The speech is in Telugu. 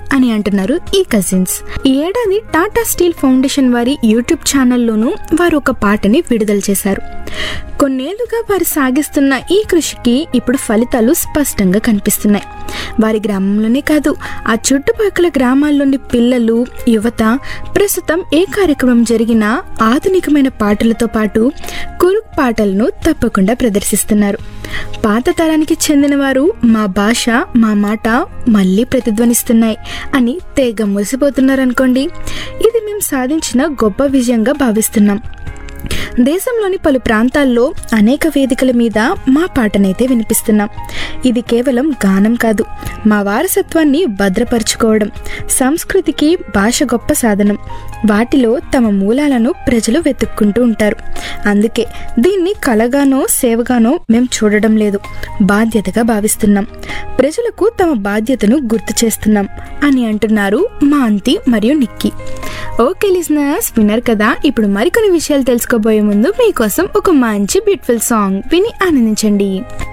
అని అంటున్నారు ఈ కజిన్స్ ఈ ఏడాది టాటా స్టీల్ ఫౌండేషన్ వారి యూట్యూబ్ ఛానల్లోనూ వారు ఒక పాటని విడుదల చేశారు కొన్నేళ్లుగా వారు సాగిస్తున్న ఈ కృషికి ఇప్పుడు ఫలితాలు స్పష్టంగా కనిపిస్తున్నాయి వారి గ్రామంలోనే కాదు ఆ చుట్టుపక్కల గ్రామాల్లోని పిల్లలు యువత ప్రస్తుతం ఏ కార్యక్రమం జరిగినా ఆధునికమైన పాటలతో పాటు కురుక్ పాటలను తప్పకుండా ప్రదర్శిస్తున్నారు పాత తరానికి చెందిన వారు మా భాష మా మాట మళ్ళీ ప్రతిధ్వనిస్తున్నాయి అని తెగ మురిసిపోతున్నారనుకోండి ఇది మేము సాధించిన గొప్ప విజయంగా భావిస్తున్నాం దేశంలోని పలు ప్రాంతాల్లో అనేక వేదికల మీద మా పాటనైతే వినిపిస్తున్నాం ఇది కేవలం గానం కాదు మా వారసత్వాన్ని భద్రపరుచుకోవడం సంస్కృతికి భాష గొప్ప సాధనం వాటిలో తమ మూలాలను ప్రజలు వెతుక్కుంటూ ఉంటారు అందుకే దీన్ని కలగానో సేవగానో మేము చూడడం లేదు బాధ్యతగా భావిస్తున్నాం ప్రజలకు తమ బాధ్యతను గుర్తు చేస్తున్నాం అని అంటున్నారు మా అంతి మరియు నిక్కి ఓకే లిజనర్స్ విన్నారు కదా ఇప్పుడు మరికొన్ని విషయాలు తెలుసుకోబోయే ముందు మీకోసం ఒక మంచి బ్యూటిఫుల్ సాంగ్ విని ఆనందించండి